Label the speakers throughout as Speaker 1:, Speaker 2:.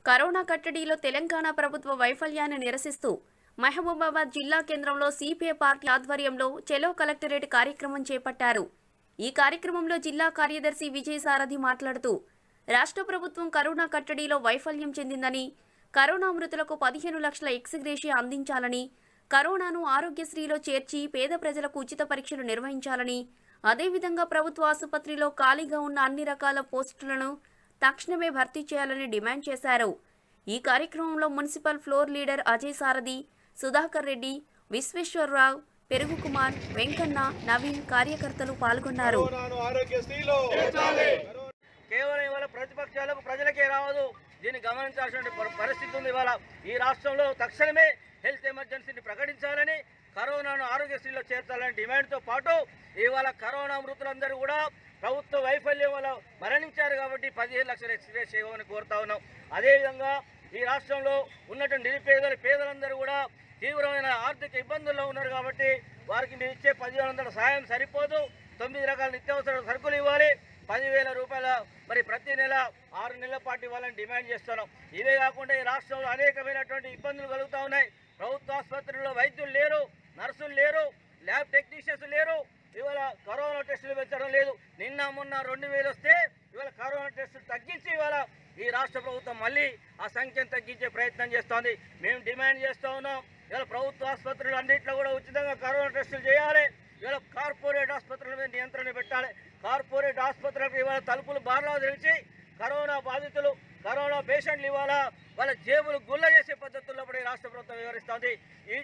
Speaker 1: corona కట్టడిలో Telangana ప్రభుత్వ వైఫల్యాన్ని నిరసిస్తూ మహబూబాబాద్ జిల్లా కేంద్రంలో సిపిఐ పార్టీ ఆధ్వర్యంలో చెలో కలెక్టరేట్ కార్యక్రమం చేపట్టారు ఈ కార్యక్రమంలో జిల్లా కార్యదర్శి విజయసారథి మాట్లాడుతూ రాష్ట్ర ప్రభుత్వం కరోనా కట్టడిలో వైఫల్యం చెందిందని కరోనా మృతులకు పదిహేను లక్షల ఎక్స్గ్రేషియా అందించాలని కరోనాను ఆరోగ్యశ్రీలో చేర్చి పేద ప్రజలకు ఉచిత పరీక్షలు నిర్వహించాలని అదేవిధంగా ప్రభుత్వ ఆసుపత్రిలో ఖాళీగా ఉన్న అన్ని రకాల పోస్టులను తక్షణమే భర్తీ చేయాలని డిమాండ్ చేశారు ఈ కార్యక్రమంలో municipal floor leader Ajay Sarathi Sudhakar Reddy Visweswararao Perugu Kumar Venkanna Naveen కార్యకర్తలు పాల్గొన్నారు
Speaker 2: కరోనాను ఆరోగ్యశ్రీలో
Speaker 3: కేవలం ఇవాళ ప్రతిపక్షాలకు ప్రజలకే రావదు దీన్ని గమనించాల్సిన ప- పరిస్థితి ఉంది ఇవాళ ఈ రాష్ట్రంలో తక్షణమే హెల్త్ ఎమర్జెన్సీని ప్రకటించాలని కరోనాను ఆరోగ్యశ్రీలో చేర్చాలని డిమాండ్తో పాటు ఇవాళ కరోనా మృతులందరూ కూడా ప్రభుత్వ వైఫల్యం వల్ల మరణించారు కాబట్టి పదిహేను లక్షల ఎక్స్ప్రెస్ చేయమని కోరుతా ఉన్నాం అదేవిధంగా ఈ రాష్ట్రంలో ఉన్నటువంటి నిరుపేదలు పేదలందరూ కూడా తీవ్రమైన ఆర్థిక ఇబ్బందుల్లో ఉన్నారు కాబట్టి వారికి మీరు ఇచ్చే పదిహేను వందల సాయం సరిపోదు తొమ్మిది రకాల నిత్యావసర సరుకులు ఇవ్వాలి పదివేల రూపాయల మరి ప్రతి నెల ఆరు నెలల పాటు ఇవ్వాలని డిమాండ్ చేస్తున్నాం ఇవే కాకుండా ఈ రాష్ట్రంలో అనేకమైనటువంటి ఇబ్బందులు కలుగుతూ ఉన్నాయి ప్రభుత్వ ఆసుపత్రుల్లో వైద్యులు లేరు నర్సులు లేరు ల్యాబ్ టెక్నీషియన్స్ లేరు ఇవాళ కరోనా టెస్టులు పెంచడం లేదు నిన్న మొన్న రెండు వేలు వస్తే ఇవాళ కరోనా టెస్టులు తగ్గించి ఇవాళ ఈ రాష్ట్ర ప్రభుత్వం మళ్ళీ ఆ సంఖ్యను తగ్గించే ప్రయత్నం చేస్తోంది మేము డిమాండ్ చేస్తూ ఉన్నాం ఇవాళ ప్రభుత్వ ఆసుపత్రులు అన్నింటిలో కూడా ఉచితంగా కరోనా టెస్టులు చేయాలి ఇవాళ కార్పొరేట్ ఆసుపత్రుల మీద నియంత్రణ పెట్టాలి కార్పొరేట్ ఆసుపత్రులకు ఇవాళ తలుపులు బార్లా తెరిచి కరోనా బాధితులు కరోనా పేషెంట్లు ఇవాళ వాళ్ళ జేబులు గుల్ల చేసే పద్ధతుల్లో కూడా ఈ రాష్ట్ర ప్రభుత్వం వివరిస్తోంది ఈ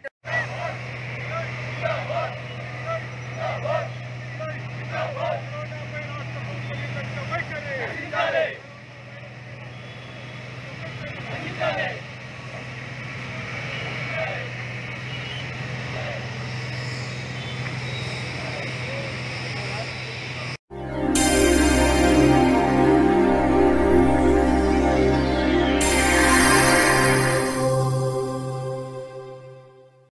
Speaker 2: వైఖరి